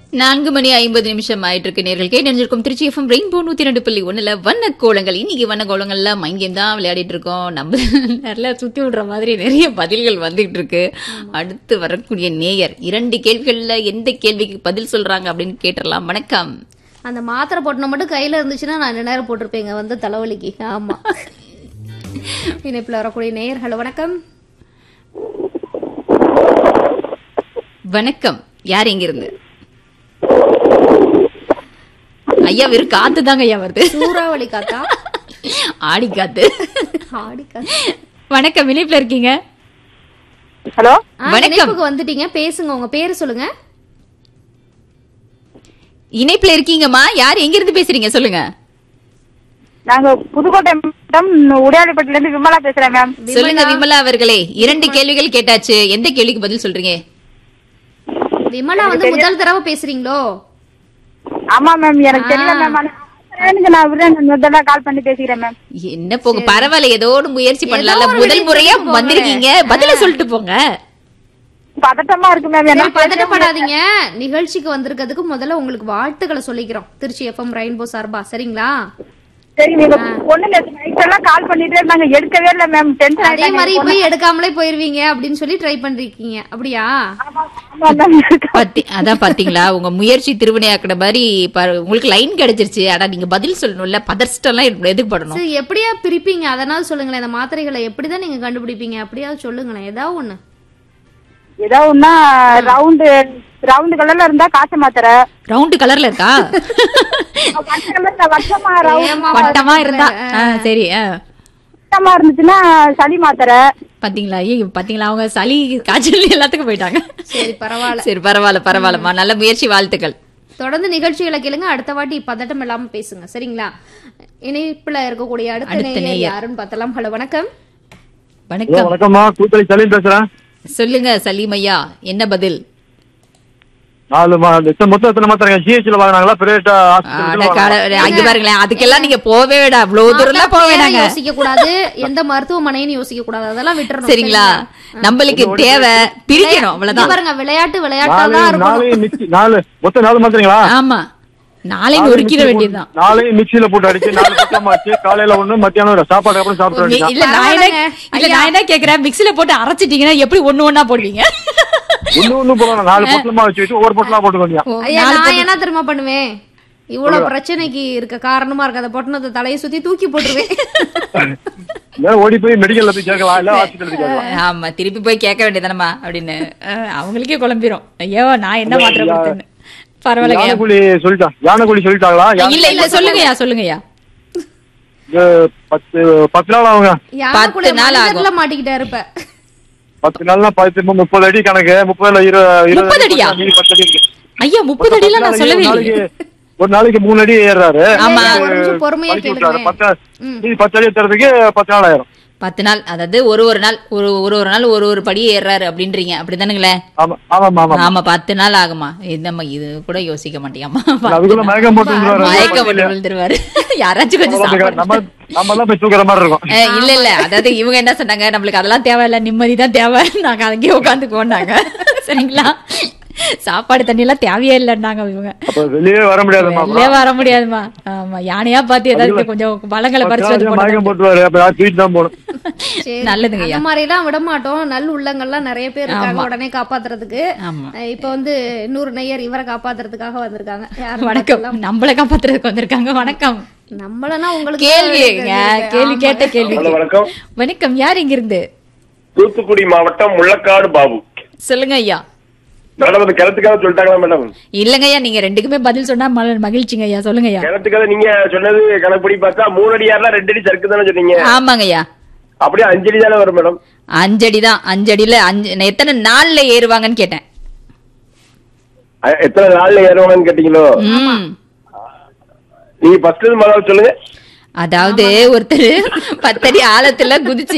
நான்கு மணி ஐம்பது நிமிஷம் ஆயிட்டு இருக்கு நேர்கள் கேட்டு நினைஞ்சிருக்கும் திருச்சி எஃப்எம் ரெயின்போ நூத்தி ரெண்டு புள்ளி ஒண்ணுல வண்ண கோலங்கள் இன்னைக்கு வண்ண கோலங்கள்ல மைண்ட் கேம் தான் விளையாடிட்டு இருக்கோம் நம்ம நல்லா சுத்தி விடுற மாதிரி நிறைய பதில்கள் வந்துகிட்டு இருக்கு அடுத்து வரக்கூடிய நேயர் இரண்டு கேள்விகள்ல எந்த கேள்விக்கு பதில் சொல்றாங்க அப்படின்னு கேட்டுடலாம் வணக்கம் அந்த மாத்திரை போட்டன மட்டும் கையில இருந்துச்சுன்னா நான் ரெண்டு நேரம் போட்டிருப்பேங்க வந்து தலைவலிக்கு ஆமா இணைப்புல வரக்கூடிய நேயர் ஹலோ வணக்கம் வணக்கம் யார் எங்க இருந்து ஐயா வெறும் காத்து தாங்க ஐயா வருது சூறாவளி காத்தா ஆடி காத்து ஆடி காத்தா வணக்கம் இணைப்புல இருக்கீங்க ஹலோ ஆ, வணக்கம். இணைப்புக்கு வந்துட்டீங்க பேசுங்க உங்க பேரு சொல்லுங்க இணைப்புல இருக்கீங்கம்மா யார் எங்க இருந்து பேசுறீங்க சொல்லுங்க நாங்க புதுக்கோட்டை மேடம் உடையாளிப்பட்டில இருந்து விமலா பேசுறேன் மேம் சொல்லுங்க விமலா அவர்களே இரண்டு கேள்விகள் கேட்டாச்சு எந்த கேள்விக்கு பதில் சொல்றீங்க விமலா வந்து முதல் தடவை பேசுறீங்களோ ஆமா மேம் எனக்கு தெரியல மேம் ஆனா எனக்கு நான் விட முதல்ல கால் பண்ணி பேசிக்கிறேன் மேம் என்ன போங்க பரவாயில்ல ஏதோ ஒரு முயற்சி பண்ணலாம்ல ஒரு முதல் முயற்சி முறையா பண்ணி போங்க. வந்திருக்கீங்க பதில சொல்லிட்டு போங்க பதட்டமா இருக்கு மேம் சரி, என்ன பதட்டப்படாதீங்க நிகழ்ச்சிக்கு வந்திருக்கிறதுக்கு முதல்ல உங்களுக்கு வாழ்த்துக்களை சொல்லிக்கிறோம் திருச்சி எஃப்எம் ரெயின்போ சார்பா சரிங்களா சரி நீங்க பொண்ணு நேற்று நைட் எல்லாம் கால் பண்ணிட்டே இருந்தாங்க எடுக்கவே இல்ல மேம் டென்ஷன் அதே மாதிரி போய் எடுக்காமலே போயிருவீங்க அப்படின்னு சொல்லி ட்ரை பண்றீங்க அப்படியா ஆமா மேம் பாத்தி அதான் பாத்தீங்களா உங்க முயற்சி திருவினையாக்குன மாதிரி பாரு, உங்களுக்கு லைன் கிடைச்சிருச்சு ஆனா நீங்க பதில் சொல்லணும்ல பதர்ஸ்டம் எல்லாம் எதுக்கு படணும் சரி எப்படியா பிரிப்பீங்க அதனால சொல்லுங்களேன் இந்த மாத்திரைகளை எப்படிதான் நீங்க கண்டுபிடிப்பீங்க அப்படியாவது சொல்லுங்களேன் ஏதாவது ஒண்ணு ஏதோ ஒன்னா ரவுண்டு ரவுண்டு கலர்ல இருந்தா காய்ச்ச மாத்திரை ரவுண்டு கலர்ல இருக்கா வட்ட கலர்ல வட்டமா ரவுண்ட் ஏம்மா வட்டமா இருந்தா ஆ, சரி ஆ. வட்டமா இருந்துச்சுன்னா சளி மாத்திரை பாத்தீங்களா ஐயோ பாத்தீங்களா அவங்க சளி காய்ச்சல் எல்லாத்துக்கும் போயிட்டாங்க சரி பரவாயில்ல சரி பரவாயில்ல பரவாயில்லம்மா நல்ல முயற்சி வாழ்த்துக்கள் தொடர்ந்து நிகழ்ச்சிகளை கேளுங்க அடுத்த வாட்டி பதட்டம் இல்லாம பேசுங்க சரிங்களா இணைப்புல இருக்கக்கூடிய அடுத்த அடுத்த நேயர் நேயர். யாருன்னு பார்த்தலாம் ஹலோ வணக்கம் ஹலோ வணக்கம் வணக்கம்மா கூத்தளி சலீம் பேசுறேன் சொல்லுங்க சலீம் ஐயா என்ன பதில் நாலு மா- எத்தனை- மொத்தம் எத்தனை மாத்திரங்க ஜிஹெச்ல வாங்கினாங்களா பிரைவேட் அட கால- அங்க பாருங்களேன் அதுக்கெல்லாம் நீங்க போவே வேடா அவ்வளவு தூரம் எல்லாம் போக பேரை வேணாங்க யோசிக்க கூடாது எந்த மருத்துவமனைன்னு யோசிக்க கூடாது அதெல்லாம் விட்டுறணும் சரிங்களா நம்மளுக்கு தேவை பிரிக்கணும் இங்க அவ்வளவுதான் பாருங்க விளையாட்டு விளையாட்டா நாலு தான் நாலு இருக்கணும் மிக்சி நாலு மொத்தம் நாலு மாத்திரங்களா ஆமா நாளைக்கு நாலு ஒருக்கிட மிக்ஸில வேண்டியதுதான் போட்டு- நாளையும் மிக்சியில போட்டு அடிச்சு நாலு பக்கமா வச்சு காலையில ஒண்ணு மத்தியானம் ஒரு சாப்பாடு அப்புறம் சாப்பிட நீ- வேண்டியதான் இல்ல நான் என்ன பரவாயில்லைங்க. இல்ல நான் என்ன கேக்குறேன் மிக்ஸில போட்டு அரைச்சிட்டீங்கன்னா எப்படி ஒண்ணு ஒண்ணா போடுவீங்க ஒண்ணு ஒண்ணு போடணும் நாலு பொட்டலமா வச்சு வச்சு ஒரு பொட்டலா போட்டு வேண்டியா ஓ, ஐயா நாலு நான் என்ன தெரியுமா பண்ணுவேன் இவ்வளவு பிரச்சனைக்கு இருக்க காரணமா இருக்க அந்த பொட்டணத்தை தலையை சுத்தி தூக்கி போட்டுருவேன் ஓடி போய் மெடிக்கல்ல போய் கேட்கலாம் இல்ல ஹாஸ்பிட்டல் கேட்கலாம் ஆமா திருப்பி போய் கேட்க வேண்டியதானமா அப்படின்னு அஹ், அவங்களுக்கே குழம்பிரும் ஐயோ நான் என்ன மாத்திரை கொடுத்தேன்னு பரவாயில்லைங்க யானைக்குழி சொல்லிட்டா யானைக்குழி சொல்லிட்டாங்களா யானை- இல்ல இல்ல சொல்லுங்கய்யா சொல்லுங்கய்யா இது பத்து பத்து நாள் ஆகுங்க யானைக்குள்ள நாள் ஆகும். மனிதர்ல மாட்டிக்கிட்டாரு இப்ப பத்து நாள்னா பத்து முப்பது அடி கணக்கு முப்பதுல இரு இருபது முப்பது அடி அடியா? மீதி பத்து அடி இருக்கு. ஐயா முப்பது அடிலாம் நான் பத்து சொல்லவே நாளைக்கு- இல்லையே ஒரு நாளைக்கு மூணு அடி ஏறாரு ஆமா. ஒரு நிமிஷம் பொறுமையா பறிச்சு விட்டாரு. கேளுங்க பத்து மீதி பத்து அடி ஏத்துறதுக்கு பத்து நாள் ஆயிரும் பத்து நாள் அதாவது ஒரு ஒரு நாள் ஒரு ஒரு ஒரு நாள் ஒரு ஒரு படி ஏறாரு அப்படின்றீங்க அப்படிதானுங்களே ஆமா ஆமா ஆமா ஆமா பத்து நாள் ஆகுமா இதம்மா இது கூட யோசிக்க மாட்டியாமா அதுக்குள்ள மயக்கம் போட்டு விழுந்துருவாரு. மயக்கம் போட்டு விழுந்துருவாரு யாராச்சும் கொஞ்சம் சாப்பாடு நம்ம நம்ம எல்லாம் போய் தூக்குற மாதிரி இருக்கும் அஹ் இல்ல இல்ல அதாவது இவங்க என்ன சொன்னாங்க நம்மளுக்கு அதெல்லாம் தேவையில்ல நிம்மதி தான் தேவை நாங்க அங்கேயே உட்காந்துக்குவோம்னாங்க சரிங்களா சாப்பாடு தண்ணி எல்லாம் தேவையே இல்லைன்னாங்க இவங்க அப்ப வெளியே வர முடியாதுமா வெளியே வர முடியாதுமா ஆமா யானையா பார்த்து ஏதாவது கொஞ்சம் பழங்களை பறிச்சு வந்து மயக்கம் போட்டு போட்டுருவாரு அப்ப யாரும் தூக்கிட்டு தான் போகணும் சரி. நல்லதுங்க ஐயா அந்த மாதிரி எல்லாம் விட மாட்டோம் நல் உள்ளங்கள்லாம் நிறைய பேர் இருக்காங்க உடனே காப்பாத்துறதுக்கு ஆமா அஹ் இப்ப வந்து இன்னொரு நெய்யர் இவரை காப்பாத்துறதுக்காக வந்திருக்காங்க யார் வணக்கம் நம்மள காப்பாத்துறதுக்கு வந்திருக்காங்க வணக்கம் நம்மளனா உங்களுக்கு கேள்விங்க கேள்வி கேட்ட கேள்வி ஹலோ வணக்கம் வணக்கம் யார் இங்க இருந்து தூத்துக்குடி மாவட்டம் முள்ளக்காடு பாபு சொல்லுங்க ஐயா மேடம் அது கிணத்துக்காக சொல்லிட்டாங்களா மேடம் இல்லங்க ஐயா நீங்க ரெண்டுக்குமே பதில் சொன்னா மல- மகிழ்ச்சிங்க ஐயா சொல்லுங்க ஐயா கிணத்துக்காக நீங்க சொன்னது கணக்குப்படி பார்த்தா மூணு அடி யாரெல்லாம் ரெண்டு அடி சறுக்கு தானே சொன்னீங்க ஆமாங்க ஐயா அப்படியே அஞ்சு அடி தானே வரும் மேடம் அஞ்சடி தான் அஞ்சடியில அஞ்சு நான் எத்தனை நாள்ல ஏறுவாங்கன்னு கேட்டேன் அ- எத்தனை நாள்ல ஏறுவாங்கன்னு கேட்டீங்களோ ம். நீங்க ஃபர்ஸ்ட் முதல்ல சொல்லுங்க அதாவது ஒருத்தர் பத்தடி ஆழத்துல குதிச்சு